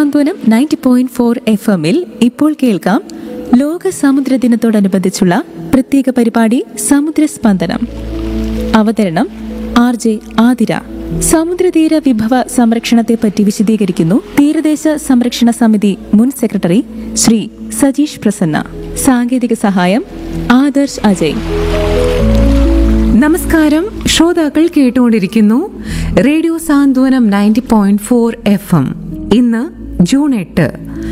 സാന്ത്വനം ninety point four എഫ് എമ്മിൽ ഇപ്പോൾ കേൾക്കാം ലോക സമുദ്ര ദിനത്തോടനുബന്ധിച്ചുള്ള പ്രത്യേക പരിപാടി സമുദ്രസ്പന്ദനം അവതരണം ആർ ജെ ആതിര സമുദ്രതീര വിഭവ സംരക്ഷണത്തെ പറ്റി വിശദീകരിക്കുന്നു തീരദേശ സംരക്ഷണ സമിതി മുൻ സെക്രട്ടറി ശ്രീ സജീഷ് പ്രസന്ന സാങ്കേതിക സഹായം ആദർശ് അജയ് നമസ്കാരം ശ്രോതാക്കൾ കേട്ടുകൊണ്ടിരിക്കുന്നു radio Santhwanam ninety point four F M ഇന്ന് ജൂൺ എട്ട്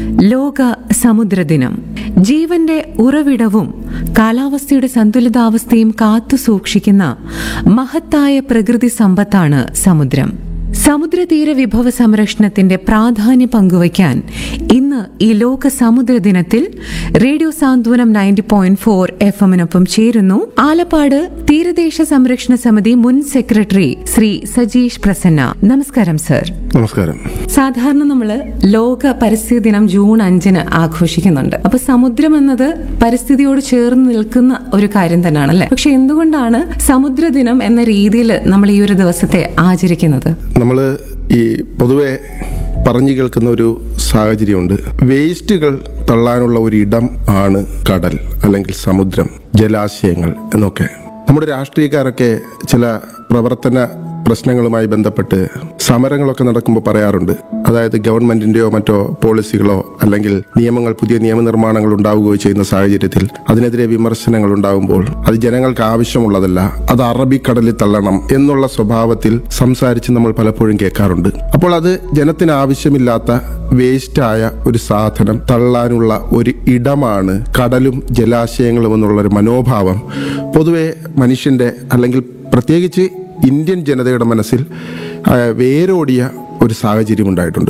ലോക സമുദ്ര ദിനം ജീവന്റെ ഉറവിടവും കാലാവസ്ഥയുടെ സന്തുലിതാവസ്ഥയും കാത്തു സൂക്ഷിക്കുന്ന മഹത്തായ പ്രകൃതി സമ്പത്താണ് സമുദ്രം സമുദ്രതീര വിഭവ സംരക്ഷണത്തിന്റെ പ്രാധാന്യം പങ്കുവയ്ക്കാൻ ഇന്ന് ഈ ലോക സമുദ്ര ദിനത്തിൽ radio Santhwanam ninety point four F എമ്മിനൊപ്പം ചേരുന്നു ആലപ്പാട് തീരദേശ സംരക്ഷണ സമിതി മുൻ സെക്രട്ടറി ശ്രീ സജീഷ് പ്രസന്ന നമസ്കാരം സർ നമസ്കാരം സാധാരണ നമ്മൾ ലോക പരിസ്ഥിതി ദിനം ജൂൺ അഞ്ചിന് ആഘോഷിക്കുന്നുണ്ട് അപ്പൊ സമുദ്രം എന്നത് പരിസ്ഥിതിയോട് ചേർന്ന് നിൽക്കുന്ന ഒരു കാര്യം തന്നെയാണ് അല്ലെ പക്ഷെ എന്തുകൊണ്ടാണ് സമുദ്ര ദിനം എന്ന രീതിയിൽ നമ്മൾ ഈ ഒരു ദിവസത്തെ ആചരിക്കുന്നത് നമ്മൾ ഈ പൊതുവെ പറഞ്ഞു കേൾക്കുന്ന ഒരു സാഹചര്യമുണ്ട് വേസ്റ്റുകൾ തള്ളാനുള്ള ഒരു ഇടം ആണ് കടൽ അല്ലെങ്കിൽ സമുദ്രം ജലാശയങ്ങൾ എന്നൊക്കെ നമ്മുടെ രാഷ്ട്രീയക്കാരൊക്കെ ചില പ്രവർത്തന പ്രശ്നങ്ങളുമായി ബന്ധപ്പെട്ട് സമരങ്ങളൊക്കെ നടക്കുമ്പോൾ പറയാറുണ്ട് അതായത് ഗവൺമെന്റിന്റെയോ മറ്റോ പോളിസികളോ അല്ലെങ്കിൽ നിയമങ്ങൾ പുതിയ നിയമനിർമ്മാണങ്ങൾ ഉണ്ടാവുകയോ ചെയ്യുന്ന സാഹചര്യത്തിൽ അതിനെതിരെ വിമർശനങ്ങൾ ഉണ്ടാകുമ്പോൾ അത് ജനങ്ങൾക്ക് ആവശ്യമുള്ളതല്ല അത് അറബിക്കടലിൽ തള്ളണം എന്നുള്ള സ്വഭാവത്തിൽ സംസാരിച്ച് നമ്മൾ പലപ്പോഴും കേൾക്കാറുണ്ട് അപ്പോൾ അത് ജനത്തിന് ആവശ്യമില്ലാത്ത വേസ്റ്റായ ഒരു സാധനം തള്ളാനുള്ള ഒരു ഇടമാണ് കടലും ജലാശയങ്ങളും എന്നുള്ള ഒരു മനോഭാവം പൊതുവെ മനുഷ്യന്റെ അല്ലെങ്കിൽ പ്രത്യേകിച്ച് ഇന്ത്യൻ ജനതയുടെ മനസ്സിൽ ആ, വേരോടിയ ഒരു സാഹചര്യം ഉണ്ടായിട്ടുണ്ട്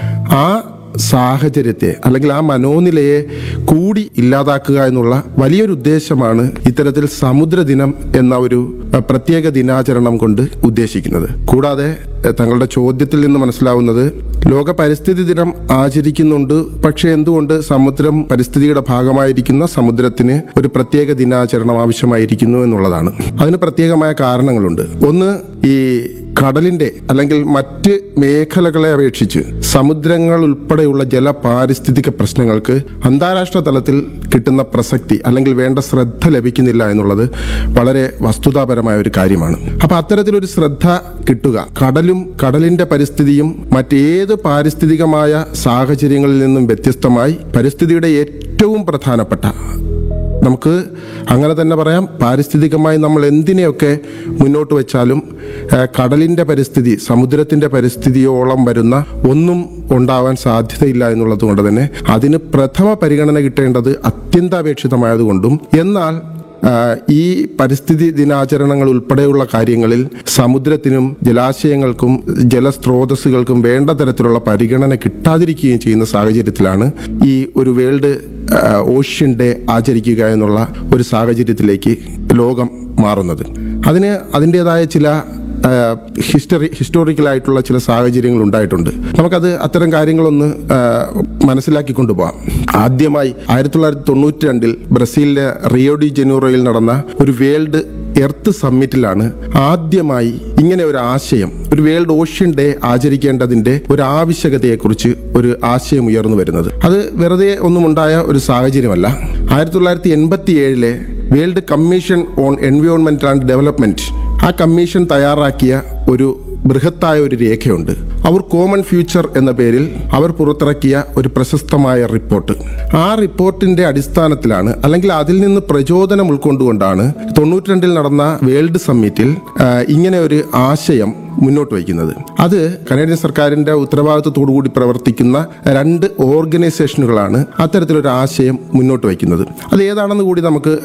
ആ സാഹചര്യത്തെ അല്ലെങ്കിൽ ആ മനോനിലയെ കൂടി ഇല്ലാതാക്കുക എന്നുള്ള വലിയൊരു ഉദ്ദേശമാണ് ഇത്തരത്തിൽ സമുദ്ര ദിനം എന്ന ഒരു ആ, പ്രത്യേക ദിനാചരണം കൊണ്ട് ഉദ്ദേശിക്കുന്നത് കൂടാതെ എ, തങ്ങളുടെ ചോദ്യത്തിൽ നിന്ന് മനസ്സിലാവുന്നത് ലോക പരിസ്ഥിതി ദിനം ആചരിക്കുന്നുണ്ട് പക്ഷേ എന്തുകൊണ്ട് സമുദ്രം പരിസ്ഥിതിയുടെ ഭാഗമായിരിക്കുന്ന സമുദ്രത്തിന് ഒരു പ്രത്യേക ദിനാചരണം ആവശ്യമായിരിക്കുന്നു എന്നുള്ളതാണ് അതിന് പ്രത്യേകമായ കാരണങ്ങളുണ്ട് ഒന്ന് ഈ കടലിന്റെ അല്ലെങ്കിൽ മറ്റ് മേഖലകളെ അപേക്ഷിച്ച് സമുദ്രങ്ങൾ ഉൾപ്പെടെയുള്ള ജലപാരിസ്ഥിതിക പ്രശ്നങ്ങൾക്ക് അന്താരാഷ്ട്ര തലത്തിൽ കിട്ടുന്ന പ്രസക്തി അല്ലെങ്കിൽ വേണ്ട ശ്രദ്ധ ലഭിക്കുന്നില്ല എന്നുള്ളത് വളരെ വസ്തുതാപരമായ ഒരു കാര്യമാണ് അപ്പൊ അത്തരത്തിലൊരു ശ്രദ്ധ കിട്ടുക കടലും കടലിന്റെ പരിസ്ഥിതിയും മറ്റേത് പാരിസ്ഥിതികമായ സാഹചര്യങ്ങളിൽ നിന്നും വ്യത്യസ്തമായി പരിസ്ഥിതിയുടെ ഏറ്റവും പ്രധാനപ്പെട്ട നമുക്ക് അങ്ങനെ തന്നെ പറയാം പാരിസ്ഥിതികമായി നമ്മൾ എന്തിനെയൊക്കെ മുന്നോട്ട് വെച്ചാലും ആ, കടലിന്റെ പരിസ്ഥിതി സമുദ്രത്തിന്റെ പരിസ്ഥിതിയോളം വരുന്ന ഒന്നും ഉണ്ടാവാൻ സാധ്യതയില്ല എന്നുള്ളത് കൊണ്ട് തന്നെ അതിന് പ്രഥമ പരിഗണന കിട്ടേണ്ടത് അത്യന്താപേക്ഷിതമായതുകൊണ്ടും എന്നാൽ ആ, ഈ പരിസ്ഥിതി ദിനാചരണങ്ങൾ ഉൾപ്പെടെയുള്ള കാര്യങ്ങളിൽ സമുദ്രത്തിനും ജലാശയങ്ങൾക്കും ജലസ്രോതസ്സുകൾക്കും വേണ്ട തരത്തിലുള്ള പരിഗണന കിട്ടാതിരിക്കുകയും ചെയ്യുന്ന സാഹചര്യത്തിലാണ് ഈ ഒരു വേൾഡ് ആ, ഓഷ്യൻ ഡേ ആചരിക്കുക എന്നുള്ള ഒരു സാഹചര്യത്തിലേക്ക് ലോകം മാറുന്നത് അതിന് അതിൻ്റെതായ ചില ആ, ഹിസ്റ്ററി ഹിസ്റ്റോറിക്കലായിട്ടുള്ള ചില സാഹചര്യങ്ങൾ ഉണ്ടായിട്ടുണ്ട് നമുക്കത് അത്തരം കാര്യങ്ങളൊന്ന് ആ, മനസ്സിലാക്കി കൊണ്ടുപോകാം ആദ്യമായി ആയിരത്തി തൊള്ളായിരത്തി തൊണ്ണൂറ്റി രണ്ടിൽ ബ്രസീലിലെ റിയോ ഡി ജനൂറോയിൽ നടന്ന ഒരു വേൾഡ് എർത്ത് സമ്മിറ്റിലാണ് ആദ്യമായി ഇങ്ങനെ ഒരു ആശയം ഒരു വേൾഡ് ഓഷ്യൻ ഡേ ആചരിക്കേണ്ടതിന്റെ ഒരു ആവശ്യകതയെക്കുറിച്ച് ഒരു ആശയം ഉയർന്നു വരുന്നത് അത് വെറുതെ ഒന്നും ഉണ്ടായ ഒരു സാഹചര്യമല്ല ആയിരത്തി തൊള്ളായിരത്തി എൺപത്തി ഏഴിലെ world commission on environment and development ആ കമ്മീഷൻ തയ്യാറാക്കിയ ഒരു ബൃഹത്തായ ഒരു രേഖയുണ്ട് അവർ കോമൺ ഫ്യൂച്ചർ എന്ന പേരിൽ അവർ പുറത്തിറക്കിയ ഒരു പ്രശസ്തമായ റിപ്പോർട്ട് ആ റിപ്പോർട്ടിന്റെ അടിസ്ഥാനത്തിലാണ് അല്ലെങ്കിൽ അതിൽ നിന്ന് പ്രചോദനം ഉൾക്കൊണ്ടുകൊണ്ടാണ് തൊണ്ണൂറ്റി രണ്ടിൽ നടന്ന വേൾഡ് സമ്മിറ്റിൽ ആ, ഇങ്ങനെ ഒരു ആശയം മുന്നോട്ട് വയ്ക്കുന്നത് അത് കനേഡിയൻ സർക്കാരിന്റെ ഉത്തരവാദിത്വത്തോടു കൂടി പ്രവർത്തിക്കുന്ന രണ്ട് ഓർഗനൈസേഷനുകളാണ് അത്തരത്തിലൊരു ആശയം മുന്നോട്ട് വയ്ക്കുന്നത് അത് ഏതാണെന്ന് കൂടി നമുക്ക്